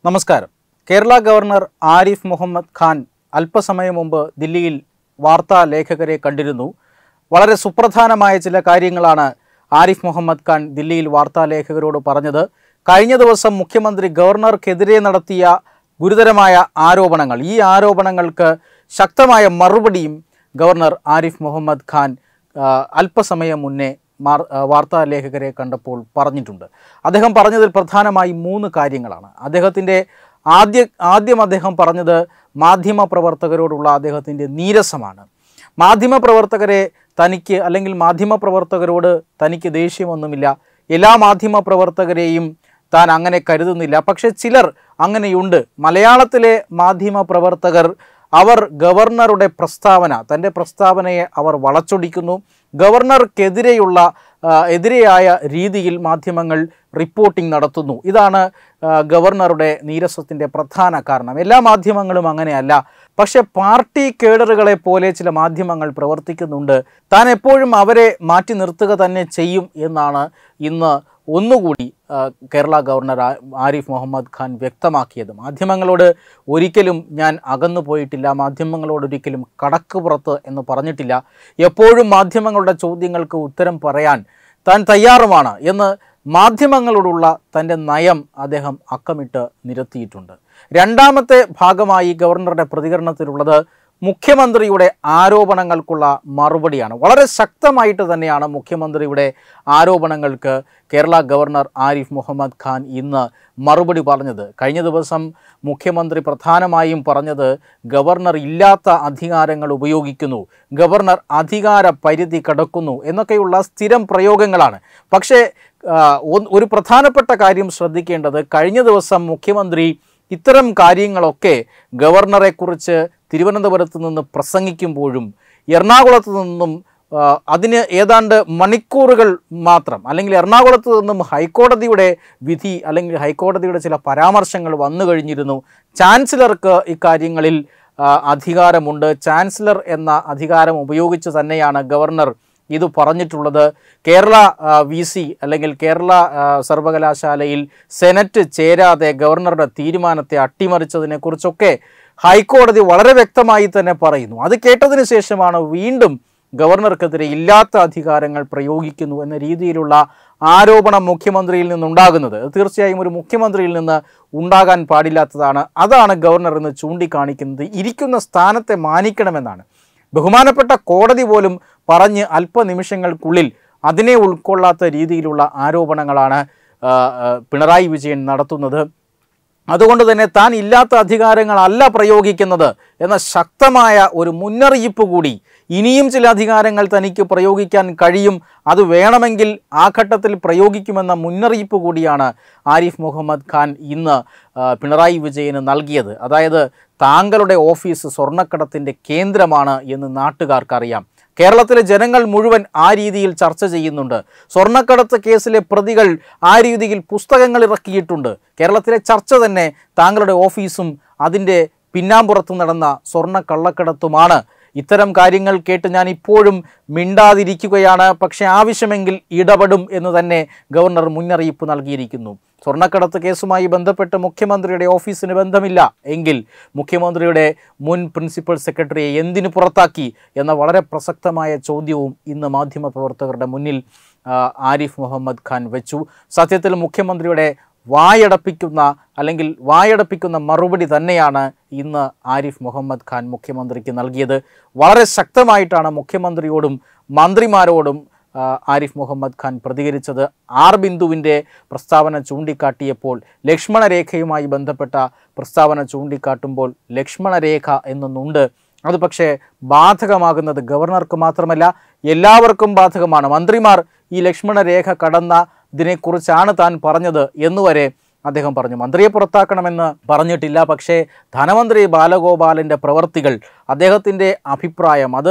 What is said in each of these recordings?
നമസ്കാരം കേരള ഗവർണർ ആരിഫ് മുഹമ്മദ് ഖാൻ അല്പസമയം മുമ്പ് ദില്ലിയിൽ വാർത്താ ലേഖകരെ കണ്ടിരുന്നു വളരെ സുപ്രധാനമായ ചില കാര്യങ്ങളാണ് ആരിഫ് മുഹമ്മദ് ഖാൻ ദില്ലിയിൽ വാർത്താ ലേഖകരോട് പറഞ്ഞത് കഴിഞ്ഞ ദിവസം മുഖ്യമന്ത്രി ഗവർണർക്കെതിരെ നടത്തിയ ഗുരുതരമായ ആരോപണങ്ങൾ ഈ ആരോപണങ്ങൾക്ക് ശക്തമായ മറുപടിയും ഗവർണർ ആരിഫ് മുഹമ്മദ് ഖാൻ ആ, അല്പസമയം മുന്നേ മാർ ആ, വാർത്താ ലേഖകരെ കണ്ടപ്പോൾ പറഞ്ഞിട്ടുണ്ട് അദ്ദേഹം പറഞ്ഞതിൽ പ്രധാനമായി മൂന്ന് കാര്യങ്ങളാണ് അദ്ദേഹത്തിൻ്റെ ആദ്യ ആദ്യം അദ്ദേഹം പറഞ്ഞത് മാധ്യമ പ്രവർത്തകരോടുള്ള അദ്ദേഹത്തിൻ്റെ നീരസമാണ് മാധ്യമ പ്രവർത്തകരെ തനിക്ക് അല്ലെങ്കിൽ മാധ്യമ പ്രവർത്തകരോട് തനിക്ക് ദേഷ്യമൊന്നുമില്ല എല്ലാ മാധ്യമ പ്രവർത്തകരെയും താൻ അങ്ങനെ കരുതുന്നില്ല പക്ഷെ ചിലർ അങ്ങനെയുണ്ട് മലയാളത്തിലെ മാധ്യമ പ്രവർത്തകർ അവർ ഗവർണറുടെ പ്രസ്താവന തൻ്റെ പ്രസ്താവനയെ അവർ വളച്ചൊടിക്കുന്നു ഗവർണർക്കെതിരെയുള്ള ആ, എതിരെയായ രീതിയിൽ മാധ്യമങ്ങൾ റിപ്പോർട്ടിംഗ് നടത്തുന്നു ഇതാണ് ആ, ഗവർണറുടെ നീരസത്തിൻ്റെ പ്രധാന കാരണം എല്ലാ മാധ്യമങ്ങളും അങ്ങനെയല്ല പക്ഷെ പാർട്ടി കേഡറുകളെ പോലെ ചില മാധ്യമങ്ങൾ പ്രവർത്തിക്കുന്നുണ്ട് താൻ എപ്പോഴും അവരെ മാറ്റി നിർത്തുക തന്നെ ചെയ്യും എന്നാണ് ഇന്ന് ഒന്നുകൂടി ആ, കേരള ഗവർണർ ആ- ആരിഫ് മുഹമ്മദ് ഖാൻ വ്യക്തമാക്കിയത് മാധ്യമങ്ങളോട് ഒരിക്കലും ഞാൻ അകന്നു പോയിട്ടില്ല മാധ്യമങ്ങളോട് ഒരിക്കലും കടക്കുപുറത്ത് എന്ന് പറഞ്ഞിട്ടില്ല എപ്പോഴും മാധ്യമങ്ങളുടെ ചോദ്യങ്ങൾക്ക് ഉത്തരം പറയാൻ താൻ തയ്യാറുമാണ് എന്ന് മാധ്യമങ്ങളോടുള്ള തൻ്റെ നയം അദ്ദേഹം അക്കമിട്ട് നിരത്തിയിട്ടുണ്ട് രണ്ടാമത്തെ ഭാഗമായി ഗവർണറുടെ പ്രതികരണത്തിലുള്ളത് മുഖ്യമന്ത്രിയുടെ ആരോപണങ്ങൾക്കുള്ള മറുപടിയാണ് വളരെ ശക്തമായിട്ട് തന്നെയാണ് മുഖ്യമന്ത്രിയുടെ ആരോപണങ്ങൾക്ക് കേരള ഗവർണർ ആരിഫ് മുഹമ്മദ് ഖാൻ ഇന്ന് മറുപടി പറഞ്ഞത് കഴിഞ്ഞ ദിവസം മുഖ്യമന്ത്രി പ്രധാനമായും പറഞ്ഞത് ഗവർണർ ഇല്ലാത്ത അധികാരങ്ങൾ ഉപയോഗിക്കുന്നു ഗവർണർ അധികാര പരിധി കടക്കുന്നു എന്നൊക്കെയുള്ള സ്ഥിരം പ്രയോഗങ്ങളാണ് പക്ഷേ ആ, ഒന്ന് ഒരു പ്രധാനപ്പെട്ട കാര്യം ശ്രദ്ധിക്കേണ്ടത് കഴിഞ്ഞ ദിവസം മുഖ്യമന്ത്രി ഇത്തരം കാര്യങ്ങളൊക്കെ ഗവർണറെക്കുറിച്ച് തിരുവനന്തപുരത്ത് നിന്ന് പ്രസംഗിക്കുമ്പോഴും എറണാകുളത്ത് നിന്നും ആ, അതിന് ഏതാണ്ട് മണിക്കൂറുകൾ മാത്രം അല്ലെങ്കിൽ എറണാകുളത്ത് നിന്നും ഹൈക്കോടതിയുടെ വിധി അല്ലെങ്കിൽ ഹൈക്കോടതിയുടെ ചില പരാമർശങ്ങൾ വന്നു കഴിഞ്ഞിരുന്നു ചാൻസലർക്ക് ഇക്കാര്യങ്ങളിൽ ആ, അധികാരമുണ്ട് ചാൻസലർ എന്ന അധികാരം ഉപയോഗിച്ച് തന്നെയാണ് ഗവർണർ ഇത് പറഞ്ഞിട്ടുള്ളത് കേരള വി സി അല്ലെങ്കിൽ കേരള ആ, സർവകലാശാലയിൽ സെനറ്റ് ചേരാതെ ഗവർണറുടെ തീരുമാനത്തെ അട്ടിമറിച്ചതിനെക്കുറിച്ചൊക്കെ ഹൈക്കോടതി വളരെ വ്യക്തമായി തന്നെ പറയുന്നു അത് കേട്ടതിന് ശേഷമാണ് വീണ്ടും ഗവർണർക്കെതിരെ ഇല്ലാത്ത അധികാരങ്ങൾ പ്രയോഗിക്കുന്നു എന്ന രീതിയിലുള്ള ആരോപണം മുഖ്യമന്ത്രിയിൽ നിന്നുണ്ടാകുന്നത് അത് തീർച്ചയായും ഒരു മുഖ്യമന്ത്രിയിൽ നിന്ന് ഉണ്ടാകാൻ പാടില്ലാത്തതാണ് അതാണ് ഗവർണർ എന്ന് ചൂണ്ടിക്കാണിക്കുന്നത് ഇരിക്കുന്ന സ്ഥാനത്തെ മാനിക്കണമെന്നാണ് ബഹുമാനപ്പെട്ട കോടതി പോലും പറഞ്ഞ് അല്പനിമിഷങ്ങൾക്കുള്ളിൽ അതിനെ ഉൾക്കൊള്ളാത്ത രീതിയിലുള്ള ആരോപണങ്ങളാണ് ആ, ആ, പിണറായി വിജയൻ നടത്തുന്നത് അതുകൊണ്ട് തന്നെ താൻ ഇല്ലാത്ത അധികാരങ്ങളല്ല പ്രയോഗിക്കുന്നത് എന്ന ശക്തമായ ഒരു മുന്നറിയിപ്പ് കൂടി ഇനിയും ചില അധികാരങ്ങൾ തനിക്ക് പ്രയോഗിക്കാൻ കഴിയും അത് വേണമെങ്കിൽ ആ ഘട്ടത്തിൽ പ്രയോഗിക്കുമെന്ന മുന്നറിയിപ്പ് കൂടിയാണ് ആരിഫ് മുഹമ്മദ് ഖാൻ ഇന്ന് ആ, പിണറായി വിജയന് നൽകിയത് അതായത് താങ്കളുടെ ഓഫീസ് സ്വർണ്ണക്കടത്തിൻ്റെ കേന്ദ്രമാണ് എന്ന് നാട്ടുകാർക്കറിയാം കേരളത്തിലെ ജനങ്ങൾ മുഴുവൻ ആ രീതിയിൽ ചർച്ച ചെയ്യുന്നുണ്ട് സ്വർണ്ണക്കടത്ത് കേസിലെ പ്രതികൾ ആ രീതിയിൽ പുസ്തകങ്ങൾ ഇറക്കിയിട്ടുണ്ട് കേരളത്തിലെ ചർച്ച തന്നെ താങ്കളുടെ ഓഫീസും അതിൻ്റെ പിന്നാമ്പുറത്ത് നടന്ന സ്വർണ്ണ കള്ളക്കടത്തുമാണ് ഇത്തരം കാര്യങ്ങൾ കേട്ട് ഞാൻ ഇപ്പോഴും മിണ്ടാതിരിക്കുകയാണ് പക്ഷേ ആവശ്യമെങ്കിൽ ഇടപെടും എന്ന് തന്നെ ഗവർണർ മുന്നറിയിപ്പ് നൽകിയിരിക്കുന്നു സ്വർണ്ണക്കടത്ത് കേസുമായി ബന്ധപ്പെട്ട് മുഖ്യമന്ത്രിയുടെ ഓഫീസിന് ബന്ധമില്ല എങ്കിൽ മുഖ്യമന്ത്രിയുടെ മുൻ പ്രിൻസിപ്പൽ സെക്രട്ടറിയെ എന്തിനു പുറത്താക്കി എന്ന വളരെ പ്രസക്തമായ ചോദ്യവും ഇന്ന് മാധ്യമപ്രവർത്തകരുടെ മുന്നിൽ ആ, ആരിഫ് മുഹമ്മദ് ഖാൻ വെച്ചു സത്യത്തിൽ മുഖ്യമന്ത്രിയുടെ വായടപ്പിക്കുന്ന അല്ലെങ്കിൽ വായടപ്പിക്കുന്ന മറുപടി തന്നെയാണ് ഇന്ന് ആരിഫ് മുഹമ്മദ് ഖാൻ മുഖ്യമന്ത്രിക്ക് നൽകിയത് വളരെ ശക്തമായിട്ടാണ് മുഖ്യമന്ത്രിയോടും മന്ത്രിമാരോടും ആ, ആരിഫ് മുഹമ്മദ് ഖാൻ പ്രതികരിച്ചത് ആർ ബിന്ദുവിൻ്റെ പ്രസ്താവന ചൂണ്ടിക്കാട്ടിയപ്പോൾ ലക്ഷ്മണരേഖയുമായി ബന്ധപ്പെട്ട പ്രസ്താവന ചൂണ്ടിക്കാട്ടുമ്പോൾ ലക്ഷ്മണരേഖ എന്നൊന്നുണ്ട് അത് പക്ഷേ ബാധകമാകുന്നത് ഗവർണർക്ക് മാത്രമല്ല എല്ലാവർക്കും ബാധകമാണ് മന്ത്രിമാർ ഈ ലക്ഷ്മണരേഖ കടന്ന ഇതിനെക്കുറിച്ചാണ് താൻ പറഞ്ഞത് എന്നുവരെ അദ്ദേഹം പറഞ്ഞു മന്ത്രിയെ പുറത്താക്കണമെന്ന് പറഞ്ഞിട്ടില്ല പക്ഷേ ധനമന്ത്രി ബാലഗോപാലിൻ്റെ പ്രവർത്തികൾ അദ്ദേഹത്തിൻ്റെ അഭിപ്രായം അത്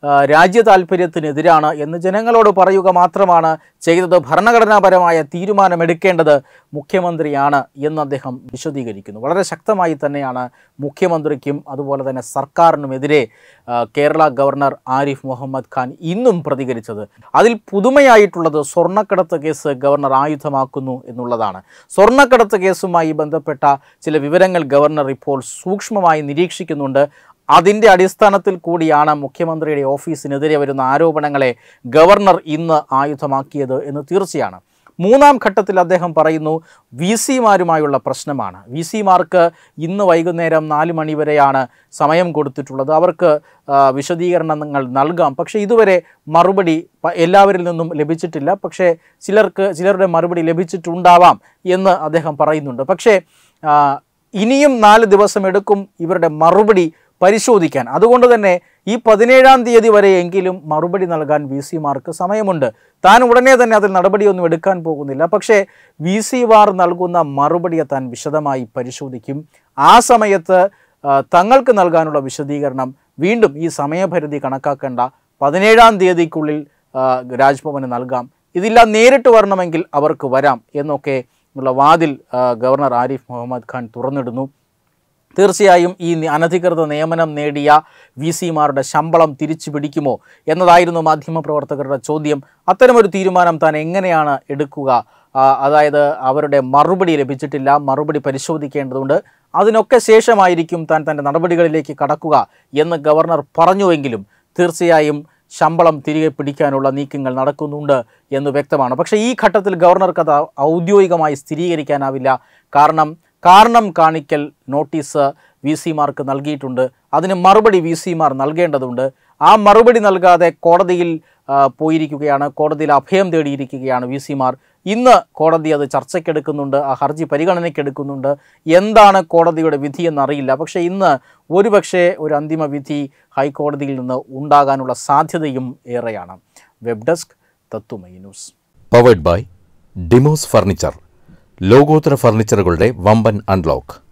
ആ, രാജ്യ താല്പര്യത്തിനെതിരാണ് എന്ന് ജനങ്ങളോട് പറയുക മാത്രമാണ് ചെയ്തത് ഭരണഘടനാപരമായ തീരുമാനമെടുക്കേണ്ടത് മുഖ്യമന്ത്രിയാണ് എന്ന് അദ്ദേഹം വിശദീകരിക്കുന്നു വളരെ ശക്തമായി തന്നെയാണ് മുഖ്യമന്ത്രിക്കും അതുപോലെ തന്നെ സർക്കാരിനുമെതിരെ ആ, കേരള ഗവർണർ ആരിഫ് മുഹമ്മദ് ഖാൻ ഇന്നും പ്രതികരിച്ചത് അതിൽ പുതുമയായിട്ടുള്ളത് സ്വർണ്ണക്കടത്ത് കേസ് ഗവർണർ ആയുധമാക്കുന്നു എന്നുള്ളതാണ് സ്വർണ്ണക്കടത്ത് കേസുമായി ബന്ധപ്പെട്ട ചില വിവരങ്ങൾ ഗവർണർ ഇപ്പോൾ സൂക്ഷ്മമായി നിരീക്ഷിക്കുന്നുണ്ട് അതിൻ്റെ അടിസ്ഥാനത്തിൽ കൂടിയാണ് മുഖ്യമന്ത്രിയുടെ ഓഫീസിനെതിരെ വരുന്ന ആരോപണങ്ങളെ ഗവർണർ ഇന്ന് ആയുധമാക്കിയത് എന്ന് തീർച്ചയാണ് മൂന്നാം ഘട്ടത്തിൽ അദ്ദേഹം പറയുന്നു വി സിമാരുമായുള്ള പ്രശ്നമാണ് വി സിമാർക്ക് ഇന്ന് വൈകുന്നേരം നാല് മണി വരെയാണ് സമയം കൊടുത്തിട്ടുള്ളത് അവർക്ക് ആ, വിശദീകരണങ്ങൾ നൽകാം പക്ഷേ ഇതുവരെ മറുപടി പ- എല്ലാവരിൽ നിന്നും ലഭിച്ചിട്ടില്ല പക്ഷേ ചിലർക്ക് ചിലരുടെ മറുപടി ലഭിച്ചിട്ടുണ്ടാവാം എന്ന് അദ്ദേഹം പറയുന്നുണ്ട് പക്ഷേ ആ, ഇനിയും നാല് ദിവസം എടുക്കും ഇവരുടെ മറുപടി പരിശോധിക്കാൻ അതുകൊണ്ട് തന്നെ ഈ പതിനേഴാം തീയതി വരെയെങ്കിലും മറുപടി നൽകാൻ വി സിമാർക്ക് സമയമുണ്ട് താൻ ഉടനെ തന്നെ അതിൽ നടപടിയൊന്നും എടുക്കാൻ പോകുന്നില്ല പക്ഷേ വി സിമാർ നൽകുന്ന മറുപടിയെ താൻ വിശദമായി പരിശോധിക്കും ആ സമയത്ത് ആ, തങ്ങൾക്ക് നൽകാനുള്ള വിശദീകരണം വീണ്ടും ഈ സമയപരിധി കണക്കാക്കേണ്ട പതിനേഴാം തീയതിക്കുള്ളിൽ ആ, രാജ്ഭവന് നൽകാം ഇതില്ല നേരിട്ട് വരണമെങ്കിൽ അവർക്ക് വരാം എന്നൊക്കെ ഉള്ള വാതിൽ ആ, ഗവർണർ ആരിഫ് മുഹമ്മദ് ഖാൻ തുറന്നിടുന്നു തീർച്ചയായും ഈ നി- അനധികൃത നിയമനം നേടിയ വി സിമാരുടെ ശമ്പളം തിരിച്ചു പിടിക്കുമോ എന്നതായിരുന്നു മാധ്യമപ്രവർത്തകരുടെ ചോദ്യം അത്തരമൊരു തീരുമാനം താൻ എങ്ങനെയാണ് എടുക്കുക ആ, അതായത് അവരുടെ മറുപടി ലഭിച്ചിട്ടില്ല മറുപടി പരിശോധിക്കേണ്ടതുണ്ട് അതിനൊക്കെ ശേഷമായിരിക്കും താൻ തൻ്റെ നടപടികളിലേക്ക് കടക്കുക എന്ന് ഗവർണർ പറഞ്ഞുവെങ്കിലും തീർച്ചയായും ശമ്പളം തിരികെ പിടിക്കാനുള്ള നീക്കങ്ങൾ നടക്കുന്നുണ്ട് എന്ന് വ്യക്തമാണ് പക്ഷേ ഈ ഘട്ടത്തിൽ ഗവർണർക്ക് അത് ഔദ്യോഗികമായി സ്ഥിരീകരിക്കാനാവില്ല കാരണം കാരണം കാണിക്കൽ നോട്ടീസ് വി സിമാർക്ക് നൽകിയിട്ടുണ്ട് അതിന് മറുപടി വി സിമാർ നൽകേണ്ടതുണ്ട് ആ മറുപടി നൽകാതെ കോടതിയിൽ ആ, പോയിരിക്കുകയാണ് കോടതിയിൽ അഭയം തേടിയിരിക്കുകയാണ് വി സിമാർ ഇന്ന് കോടതി അത് ചർച്ചയ്ക്കെടുക്കുന്നുണ്ട് ആ ഹർജി പരിഗണനയ്ക്കെടുക്കുന്നുണ്ട് എന്താണ് കോടതിയുടെ വിധി എന്നറിയില്ല പക്ഷേ ഇന്ന് ഒരുപക്ഷെ ഒരു അന്തിമ വിധി ഹൈക്കോടതിയിൽ നിന്ന് ഉണ്ടാകാനുള്ള സാധ്യതയും ഏറെയാണ് വെബ് ഡെസ്ക് തത്തുമൈ news powered by Demos furniture ലോകോത്തര ഫർണിച്ചറുകളുടെ വമ്പൻ അൺലോക്ക്